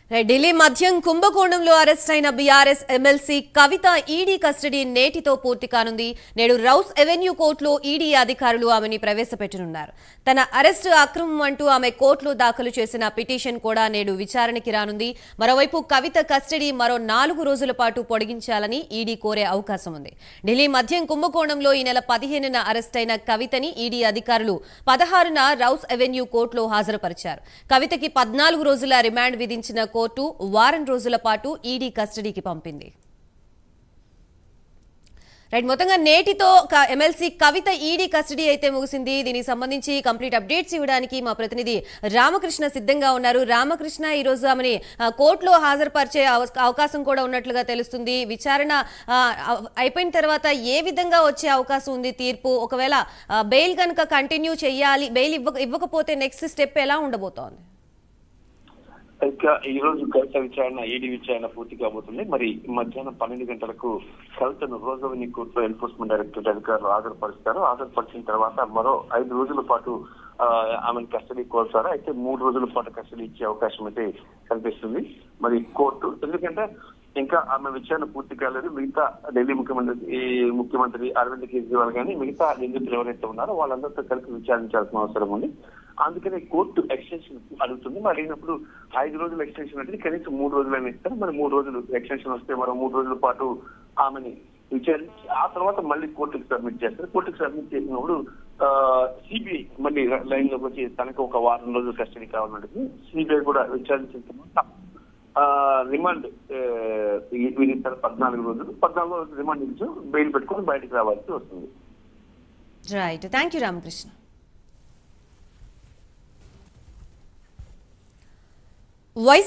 right, Delhi మద్యం కుంభకోణంలో arrest అయిన BRS MLC Kavitha ED custody నేటితో పూర్తి కానుంది నేడు రౌస్ ఎవెన్యూ కోర్టులో ఈడీ అధికారులు ఆమెని ప్రవేశపెట్టనున్నారు తన అరెస్టు అక్రమం అంటూ ఆమె కోర్టులో దాఖలు చేసిన పిటిషన్ కూడా నేడు విచారణకి రానుంది మరోవైపు కవిత కస్టడీ మరో నాలుగు రోజుల పాటు పొడిగించాలని ఈడీ కోరే అవకాశం ఉంది ఢిల్లీ మద్యం కుంభకోణంలో ఈ నెల పదిహేనున అరెస్ట్ అయిన కవితని ఈడీ అధికారులు పదహారున రౌస్ ఎవెన్యూ కోర్టులో హాజరుపరిచారు కవితకి పద్నాలుగు రోజుల రిమాండ్ విధించిన కోర్టు వారం రోజుల పాటు ఈడీ కస్టడీకి పంపింది రైట్ మొత్తంగా నేటితో క- ఎమ్మెల్సీ కవిత ఈడీ కస్టడీ అయితే ముగిసింది దీనికి సంబంధించి కంప్లీట్ అప్డేట్స్ ఇవ్వడానికి మా ప్రతినిధి రామకృష్ణ సిద్ధంగా ఉన్నారు రామకృష్ణ ఈ రోజు ఆమెని ఆ, కోర్టులో హాజరుపరిచే అవ- అవకాశం కూడా ఉన్నట్లుగా తెలుస్తుంది విచారణ ఆ, అవ- అయిపోయిన తర్వాత ఏ విధంగా వచ్చే అవకాశం ఉంది తీర్పు ఒకవేళ ఆ, బెయిల్ కనుక కంటిన్యూ చేయాలి బెయిల్ ఇవ్వక ఇవ్వకపోతే నెక్స్ట్ స్టెప్ ఎలా ఉండబోతోంది ఇంకా ఈ రోజు కవిత విచారణ ఈడీ విచారణ పూర్తి కాబోతుంది మరి మధ్యాహ్నం పన్నెండు గంటలకు కవితను రోజువని కోర్టులో ఎన్ఫోర్స్మెంట్ డైరెక్టరేట్ అధికారులు హాజరుపరుస్తారు హాజరుపరిచిన తర్వాత మరో ఐదు రోజుల పాటు ఆ, ఆమెను కస్టడీ కోరుతారు అయితే మూడు రోజుల పాటు కస్టడీ ఇచ్చే అవకాశం అయితే కనిపిస్తుంది మరి కోర్టు ఎందుకంటే ఇంకా ఆమె విచారణ పూర్తి కాలేదు మిగతా ఢిల్లీ ముఖ్యమంత్రి ఈ ముఖ్యమంత్రి అరవింద్ కేజ్రీవాల్ కానీ మిగతా నిందితులు ఎవరైతే ఉన్నారో వాళ్ళందరితో కలిపి విచారించాల్సిన అవసరం ఉంది అందుకనే కోర్టు ఎక్స్టెన్షన్ అడుగుతుంది మరి అడిగినప్పుడు ఐదు రోజులు ఎక్స్టెన్షన్ అంటే కనీసం మూడు రోజులైనా ఇస్తారు మరి మూడు రోజులు ఎక్స్టెన్షన్ వస్తే మరో మూడు రోజుల పాటు ఆమెని విచారించి ఆ తర్వాత మళ్ళీ కోర్టుకు సబ్మిట్ చేస్తారు కోర్టుకు సబ్మిట్ చేసినప్పుడు సిబిఐ మళ్ళీ లైన్ లోకి వచ్చి తనకు ఒక వారం రోజులు కస్టడీ కావాలంటుంది సిబిఐ కూడా విచారించిన తర్వాత ఆ, రిమాండ్ ఆ, విధిస్తారు పద్నాలుగు రోజులు పద్నాలుగు రోజులు రిమాండ్ ఇచ్చి బెయిల్ పెట్టుకొని బయటకు రావాల్సి వస్తుంది right thank you Ramakrishna vice